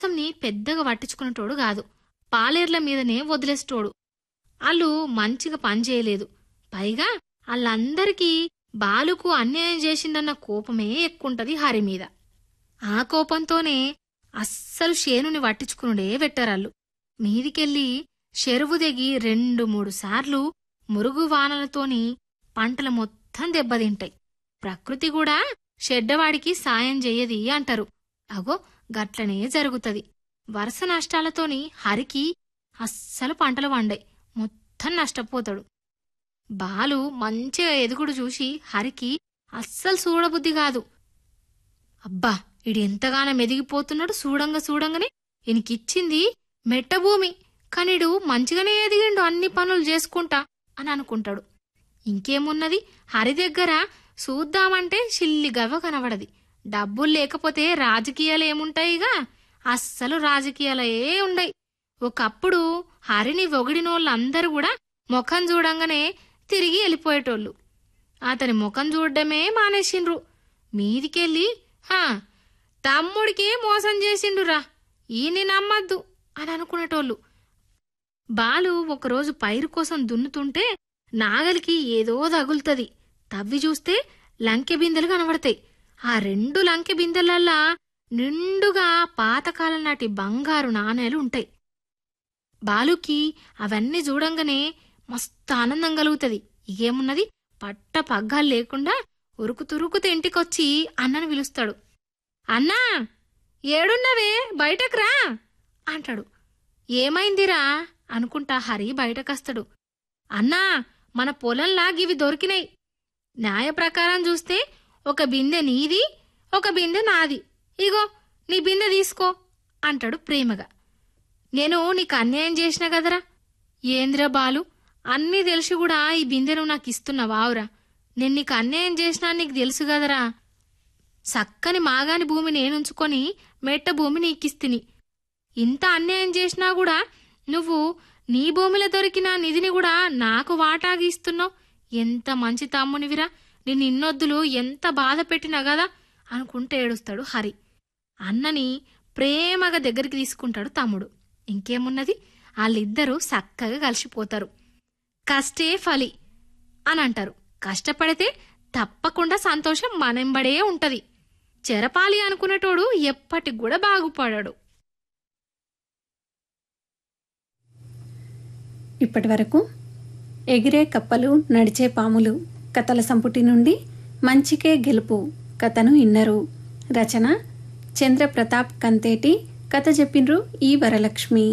ని పెద్దగా పట్టించుకునేటోడు కాదు పాలేర్ల మీదనే వదిలేసేటోడు వాళ్ళు మంచిగా పనిచేయలేదు పైగా వాళ్ళందరికీ బాలుకు అన్యాయం చేసిందన్న కోపమే ఎక్కుంటది హరి మీద ఆ కోపంతోనే అస్సలు షేనుని పట్టించుకునుడే వెట్టరాళ్ళు మీదికెళ్ళి చెరువు దిగి రెండు మూడు సార్లు మురుగు వానలతోని పంటలు మొత్తం దెబ్బతింటాయి ప్రకృతి కూడా షెడ్డవాడికి సాయం చెయ్యది అంటారు అగో గట్లనే జరుగుతది వరుస నష్టాలతోని హరికి అస్సలు పంటలు వండాయి మొత్తం నష్టపోతాడు బాలు మంచిగా ఎదుగుడు చూసి హరికి అస్సలు చూడబుద్ధి కాదు అబ్బా ఈడు ఎంతగానో మెదిగిపోతున్నాడు చూడంగా చూడంగానే ఈయనకిచ్చింది మెట్టభూమి కనిడు మంచిగానే ఎదిగిండు అన్ని పనులు చేసుకుంటా అని అనుకుంటాడు ఇంకేమున్నది హరి దగ్గర చూద్దామంటే చిల్లి గవ్వ కనబడది డబ్బులు లేకపోతే రాజకీయాలు ఏముంటాయిగా అస్సలు రాజకీయాలే ఉండయి ఒకప్పుడు హరిని పొగిడినోళ్ళందరూ కూడా ముఖం చూడంగానే తిరిగి వెళ్ళిపోయేటోళ్ళు అతని ముఖం చూడడమే మానేసిండ్రు మీదికెళ్ళి హా తమ్ముడికే మోసం చేసిండురా ఈయన్ని నమ్మద్దు అని అనుకునేటోళ్ళు బాలు ఒకరోజు పైరు కోసం దున్నుతుంటే నాగలికి ఏదో తగులుతది తవ్వి చూస్తే లంకె బిందెలు కనబడతాయి ఆ రెండు లంకె బిందెలల్లా నిండుగా పాతకాలం నాటి బంగారు నాణేలు ఉంటాయి బాలుకి అవన్నీ చూడంగానే మస్తు ఆనందం కలుగుతుంది ఇకేమున్నది పట్ట పగ్గాలు లేకుండా ఉరుకు తురుకుతూ ఇంటికొచ్చి అన్నని పిలుస్తాడు అన్నా ఏడున్నవే బయటకురా అంటాడు ఏమైందిరా అనుకుంటా హరి బయటకొస్తాడు అన్నా మన పొలంలా గివి దొరికినాయి న్యాయ ప్రకారం చూస్తే ఒక బిందె నీది ఒక బిందె నాది ఇగో నీ బిందె తీసుకో అంటాడు ప్రేమగా నేను నీకు అన్యాయం చేసిన కదరా ఏంద్రా బాలు అన్నీ తెలిసి కూడా ఈ బిందెను నాకు ఇస్తున్నావావురా నేను నీకు అన్యాయం చేసినా నీకు తెలుసు కదరా సక్కని మాగాని భూమి నేనుంచుకొని మెట్ట భూమి నీకిస్తిని ఇంత అన్యాయం చేసినా కూడా నువ్వు నీ భూమిలో దొరికిన నిధిని కూడా నాకు వాటాగి ఇస్తున్నావు ఎంత మంచి తమ్మునివిరా నిన్ను ఇన్నొద్దులు ఎంత బాధ పెట్టినా కదా అనుకుంటే ఏడుస్తాడు హరి అన్నని ప్రేమగా దగ్గరికి తీసుకుంటాడు తమ్ముడు ఇంకేమున్నది వాళ్ళిద్దరూ చక్కగా కలిసిపోతారు కష్టే ఫలి అని అంటారు కష్టపడితే తప్పకుండా సంతోషం మనంబడే ఉంటది చెరపాలి అనుకునేటోడు ఎప్పటికి కూడా బాగుపడాడు ఇప్పటి వరకు ఎగిరే కప్పలు నడిచే పాములు కథల సంపుటి నుండి మంచికే గెలుపు కథను ఇన్నరు రచన చంద్రప్రతాప్ కంతేటి కథ చెప్పిండ్రు ఈ వరలక్ష్మి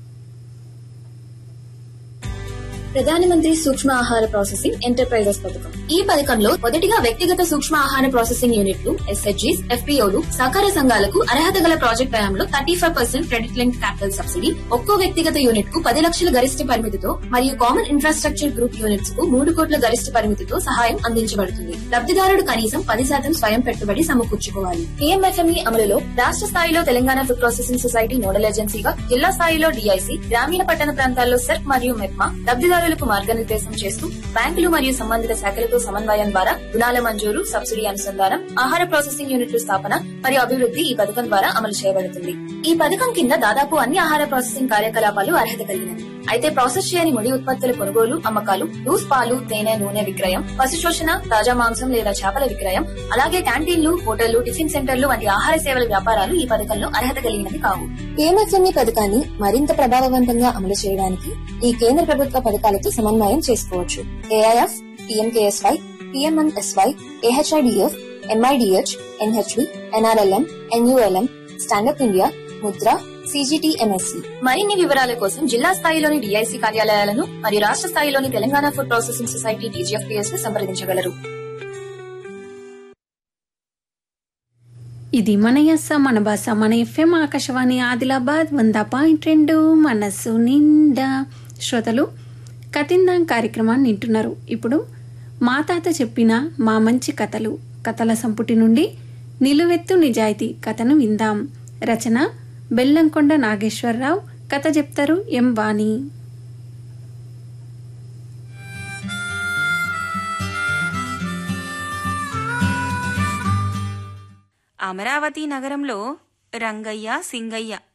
ప్రధానమంత్రి సూక్ష్మ ఆహార ప్రాసెసింగ్ ఎంటర్ప్రైజెస్ పథకం ఈ పథకంలో మొదటిగా వ్యక్తిగత సూక్ష్మ ఆహార ప్రాసెసింగ్ యూనిట్లు ఎస్హెచ్జీస్ ఎఫ్పీఓలు సహకార సంఘాలకు అర్హత గల ప్రాజెక్ట్ వ్యయంలో thirty five percent credit link capital subsidy ఒక్కో వ్యక్తిగత యూనిట్ కు పది లక్షల గరిష్ట పరిమితితో మరియు కామన్ ఇన్ఫ్రాస్ట్రక్చర్ గ్రూప్ యూనిట్స్ కు మూడు కోట్ల గరిష్ట పరిమితితో సహాయం అందించబడుతుంది లబ్ధిదారుడు కనీసం పది శాతం స్వయం పెట్టుబడి సమకూర్చుకోవాలి పిఎంఎఫ్ఎంఈ అమలులో రాష్ట్ర స్థాయిలో Telangana food processing society nodal ఏజెన్సీగా జిల్లా స్థాయిలో డిఐసి గ్రామీణ పట్టణ ప్రాంతాల్లో సెర్క్ మరియు మెప్మా లబ్ధిదారులకు మార్గనిర్దేశం చేస్తూ బ్యాంకులు మరియు సంబంధిత శాఖలతో సమన్వయం ద్వారా రుణాల మంజూరు సబ్సిడీ అనుసంధానం ఆహార ప్రాసెసింగ్ యూనిట్ల స్థాపన మరియు అభివృద్ధి ఈ పథకం ద్వారా అమలు చేయబడుతుంది ఈ పథకం కింద దాదాపు అన్ని ఆహార ప్రాసెసింగ్ కార్యకలాపాలు అర్హత కలిగినవి అయితే ప్రాసెస్ చేయని ముడి ఉత్పత్తుల కొనుగోలు అమ్మకాలు లూస్ పాలు తేనె నూనె విక్రయం పశు శోషణ తాజా మాంసం లేదా చేపల విక్రయం అలాగే క్యాంటీన్లు హోటళ్లు టిఫిన్ సెంటర్లు వంటి ఆహార సేవల వ్యాపారాలు ఈ పథకంలో అర్హత కలిగినవి కావు పిఎంఎఫ్ఎంఈ పథకాన్ని మరింత ప్రభావవంతంగా అమలు చేయడానికి ఈ కేంద్ర ప్రభుత్వ పథకాలతో సమన్వయం చేసుకోవచ్చు AIF PMKSY PMNSY AHIDF MIDH NHV NRLM NULM stand up India Mudra CGTMSE మరిన్ని వివరాల కోసం జిల్లా స్థాయిలోని డిఐసి కార్యాలయాలను మరియు రాష్ట్ర స్థాయిలోని Telangana food processing society DGFPS ను సంప్రదించగలరు ఇది మన యస్స మన భాష మన ఎఫ్ఎం ఆకాశవాణి ఆదిలాబాద్ వంద పాయింట్ రెండు మనస్సు నిండా శ్రోతలు కతిందాం కార్యక్రమాన్ని వింటున్నారు ఇప్పుడు మా తాత చెప్పిన మా మంచి కథలు కథల సంపుటి నుండి నిలువెత్తు నిజాయితీ కథను విందాం రచన బెల్లంకొండ నాగేశ్వరరావు కథ చెప్తారు ఎం వాణి అమరావతి నగరంలో రంగయ్య సింగయ్య